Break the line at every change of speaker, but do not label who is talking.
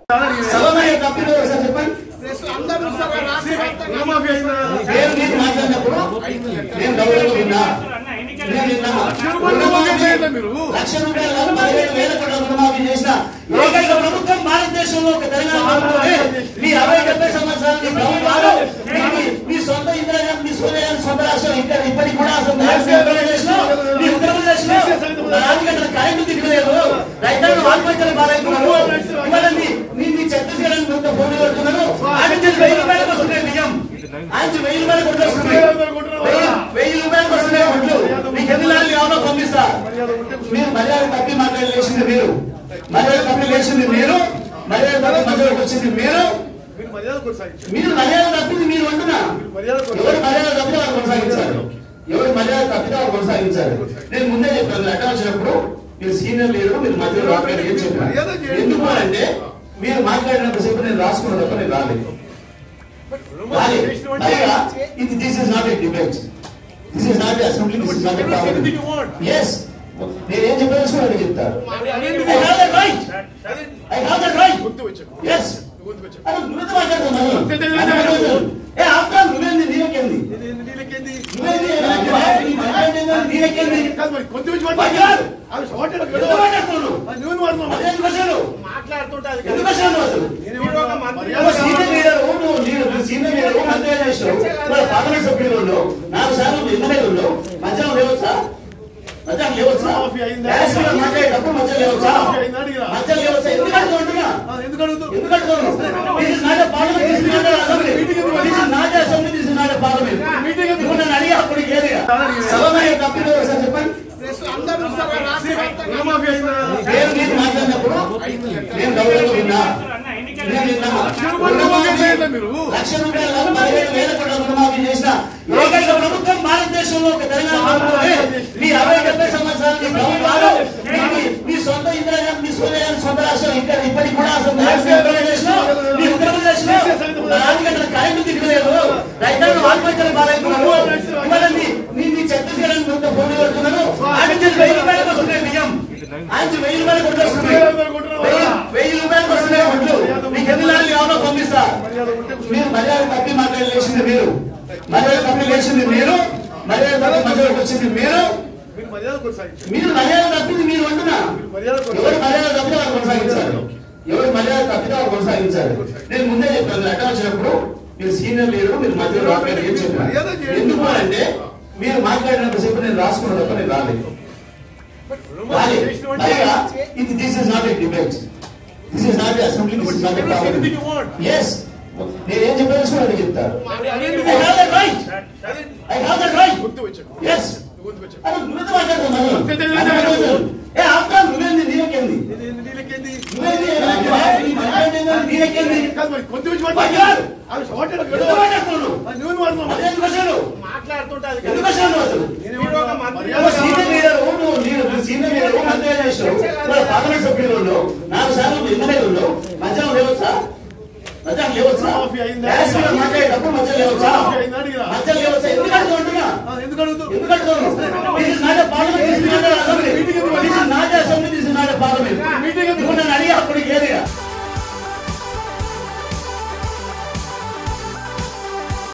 సభమయ్యే తప్పిదో ఒకసారి చెప్పండి నేను నేను మాట్లాడినప్పుడు నేను గౌరవంగా విన్నా నేను విన్నా. లక్ష రూపాయలు కాదు పదిహేడు వేల కోట్ల రుణమాఫీ చేసిన ఏకైక ప్రభుత్వం భారతదేశంలో ఒక తెలంగాణ ప్రభుత్వమే మీ అరవై డెబ్బై సంవత్సరాలు మీ ప్రభుత్వాలు మీ- మీ- మీ సొంత ఇందిరాగాంధీ మీ సోనియా సొంత రాష్ట్రం ఇక్కడ ఇప్పటికి కూడా అసలు మీ ఉత్తరప్రదేశ్ లో మీ ఉత్తరప్రదేశ్ లో రాజకీయ కరెంటు దిక్కులేదు రైతాంగం ఆత్మహత్యలు బాధవుతున్నారు ఇవాళ మీ మీ మీ ఛత్తీస్గఢ్ కొంత పోటీ పడుతున్నారు ఆయన నుంచి వెయ్యి రూపాయలకు వస్తున్నాయి బియ్యం ఆయన నుంచి వెయ్యి రూపాయలకు కొట్లు వస్తున్నాయి వెయ్యి- వెయ్యి రూపాయలకు వస్తున్నాయి కొట్లు మీకు ఎన్ని లారీలు కావాలో పంపిస్తా మీరు మర్యాద తప్పి మాట్లాడలేసింది మీరు మర్యాద తప్పి లేచింది మీరు మర్యాద తప్పి మధ్యలోకి వచ్చింది మీరు మీరు మర్యాద తప్పింది మీరు అంటున్నా ఎవరు మర్యాద తప్పితే వాళ్ళు కొనసాగించాలి ఎవరు మర్యాద తప్పితే వాళ్ళు కొనసాగించాలి నేను ముందే చెప్పాను లెక్క వచ్చినప్పుడు మీరు సీనియర్ లీడర్ మీరు మధ్యలో రాకపోయినా ఏం చెప్పాను ఎందుకు అంటే మీరు మాట్లాడినంతసేపు నేను రాసుకున్న తప్ప నేను రాలేదు రాలేదు పైగా ఇది this is not a debate this is not assembly this is not a parliament yes నేను ఏం చెప్పాను కూడా నేను చెప్తాను I have that right I have that right yes అరే నువ్వెంత మాట్లాడుతున్నావు ఏ ఆఫ్టర్ నువ్వేంది నీకెంది నువ్వేంది నీకెంది నీకెంది ఎంత మాట్లాడుతున్నావు అదేంటి క్వశ్చన్ ఎందుకు క్వశ్చన్ అసలు నువ్వు సీనియర్ లీడర్ నువ్వు లీడర్ నువ్వు సీనియర్ లీడర్ మంత్రి చేసావు మరి పార్లమెంట్ సభ్యులు ఉన్నావు నాలుగు సార్లు ఎమ్మెల్యేలు ఉన్నావు మధ్యాహ్నం లేవచ్చా మధ్యాహ్నం లేవచ్చా గ్యాస్ మీద మాట్లాడేటప్పుడు మధ్యాహ్నం లేవచ్చా మధ్యాహ్నం లేవచ్చా ఎందుకు అడుగుతున్నా ఎందుకు అడుగుతున్నావు this is not a parliament this is not a assembly this is not a assembly this is not a parliament నువ్వు నన్ను అడిగి అప్పుడు ఏది సభమయ్యే తప్పిదో ఒకసారి చెప్పండి నేను నేను మాట్లాడినప్పుడు నేను గౌరవంగా విన్నా నేను విన్నా. లక్ష రూపాయలు కాదు పదిహేడు వేల కోట్ల రుణమాఫీ చేసిన ఏకైక ప్రభుత్వం భారతదేశంలో ఒక తెలంగాణ ప్రభుత్వమే మీ అరవై డెబ్బై సంవత్సరాలు మీ ప్రభుత్వాలు మీ- మీ- మీ సొంత ఇందిరాగాంధీ మీ సోనియా సొంత రాష్ట్రం ఇక్కడ ఇప్పటికి కూడా అసలు మీ ఉత్తరప్రదేశ్ లో మీ ఉత్తరప్రదేశ్ లో రాజకీయ కరెంటు దిక్కులేదు రైతాంగం ఆత్మహత్యలు బాధవుతున్నారు ఇవాళ మీ మీ మీ ఛత్తీస్గఢ్ కొంత పోటీ పడుతున్నారు ఆయన నుంచి వెయ్యి రూపాయలకు వస్తున్నాయి బియ్యం ఆయన నుంచి వెయ్యి రూపాయలకు కొట్లు వస్తున్నాయి వెయ్యి- వెయ్యి రూపాయలకు వస్తున్నాయి కొట్లు మీకు ఎన్ని లారీలు కావాలో పంపిస్తా మీరు మర్యాద తప్పి మాట్లాడలేసింది మీరు మర్యాద తప్పి లేచింది మీరు మర్యాద తప్పి మధ్యలోకి వచ్చింది మీరు మీరు మర్యాద తప్పింది మీరు అంటున్నా ఎవరు మర్యాద తప్పితే వాళ్ళు కొనసాగించాలి ఎవరు మర్యాద తప్పితే వాళ్ళు కొనసాగించాలి నేను ముందే చెప్పాను లెక్క వచ్చినప్పుడు మీరు సీనియర్ లీడర్ మీరు మధ్యలో రాకపోయినా ఏం చెప్పాను ఎందుకు అంటే మీరు మాట్లాడినంతసేపు నేను రాసుకున్న తప్ప నేను రాలేదు రాలేదు పైగా ఇది this is not a debate this is not assembly this is not a parliament yes నేను ఏం చెప్పాను కూడా నేను చెప్తాను I have that right I have that right yes అరే నువ్వెంత మాట్లాడుతున్నావు ఏ ఆఫ్టర్ నువ్వేంది నీకెంది నువ్వేంది నీకెంది ఎంత మాట్లాడుతున్నావు అదేంటి క్వశ్చన్ ఎందుకు క్వశ్చన్ అసలు నువ్వు సీనియర్ లీడర్ నువ్వు లీడర్ నువ్వు సీనియర్ లీడర్ మంత్రి చేసావు మరి పార్లమెంట్ సభ్యులు ఉన్నావు నాలుగు సార్లు ఎమ్మెల్యేలు ఉన్నావు మధ్యాహ్నం లేవచ్చా మధ్యాహ్నం లేవచ్చా గ్యాస్ మీద మాట్లాడేటప్పుడు మధ్యాహ్నం లేవచ్చా